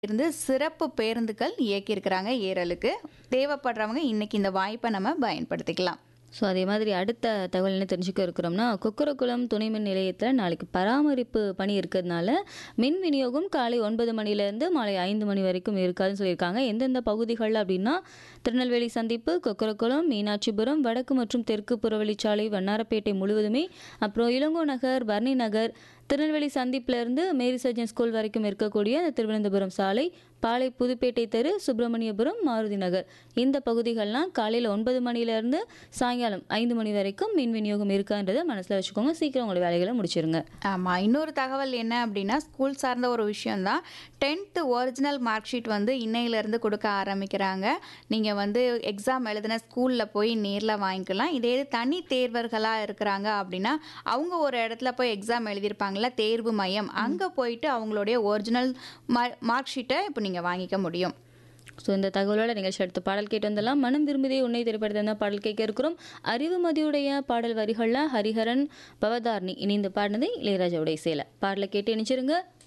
இருந்து சிறப்பு பேருந்துகள் இயக்கியிருக்கிறாங்க ஏரலுக்கு தேவைப்படுறவங்க இன்னைக்கு இந்த வாய்ப்பை நம்ம பயன்படுத்திக்கலாம் ஸோ அதே மாதிரி அடுத்த தகவல் என்ன தெரிஞ்சுக்க இருக்கிறோம்னா கொக்கரகுளம் துணை மின் நிலையத்தில் நாளைக்கு பராமரிப்பு பணி இருக்கிறதுனால மின் விநியோகம் காலை ஒன்பது மணிலேருந்து மாலை ஐந்து மணி வரைக்கும் இருக்காதுன்னு சொல்லியிருக்காங்க எந்தெந்த பகுதிகள் அப்படின்னா திருநெல்வேலி சந்திப்பு கொக்கரகுளம் மீனாட்சிபுரம் வடக்கு மற்றும் தெற்கு புறவழிச்சாலை வண்ணாரப்பேட்டை முழுவதுமே அப்புறம் இளங்கோ நகர் பர்னி நகர் திருநெல்வேலி சந்திப்பிலிருந்து மேரி சர்ஜன் ஸ்கூல் வரைக்கும் இருக்கக்கூடிய அந்த திருவனந்தபுரம் சாலை பாளை புதுப்பேட்டை தெரு சுப்பிரமணியபுரம் மாருதி நகர் இந்த பகுதிகள்லாம் காலையில் ஒன்பது மணிலேருந்து சாயங்காலம் ஐந்து மணி வரைக்கும் மின் விநியோகம் இருக்கான்றதை மனசில் வச்சுக்கோங்க சீக்கிரம் உங்களோட வேலைகளை முடிச்சிருங்க ஆமாம் இன்னொரு தகவல் என்ன அப்படின்னா ஸ்கூல் சார்ந்த ஒரு விஷயம்தான் டென்த்து ஒரிஜினல் மார்க் ஷீட் வந்து இன்னையிலேருந்து கொடுக்க ஆரம்பிக்கிறாங்க நீங்கள் வந்து எக்ஸாம் எழுதின ஸ்கூலில் போய் நேரில் வாங்கிக்கலாம் இதே இது தனி தேர்வர்களாக இருக்கிறாங்க அப்படின்னா அவங்க ஒரு இடத்துல போய் எக்ஸாம் எழுதியிருப்பாங்கள்ல தேர்வு மையம் அங்கே போயிட்டு அவங்களுடைய ஒரிஜினல் மார்க் ஷீட்டை இப்போ நீங்கள் வாங்கிக்க முடியும் ஸோ இந்த தகவலோட நிகழ்ச்சி அடுத்த பாடல் கேட்டு வந்தெல்லாம் மனம் விரும்புதே உன்னை திரைப்படத்தை தான் பாடல் கேட்க இருக்கிறோம் அறிவுமதியுடைய பாடல் வரிகளில் ஹரிஹரன் பவதார்னி இணைந்து பாடினது இளையராஜாவுடைய சேலை பாடலை கேட்டு இணைச்சிருங்க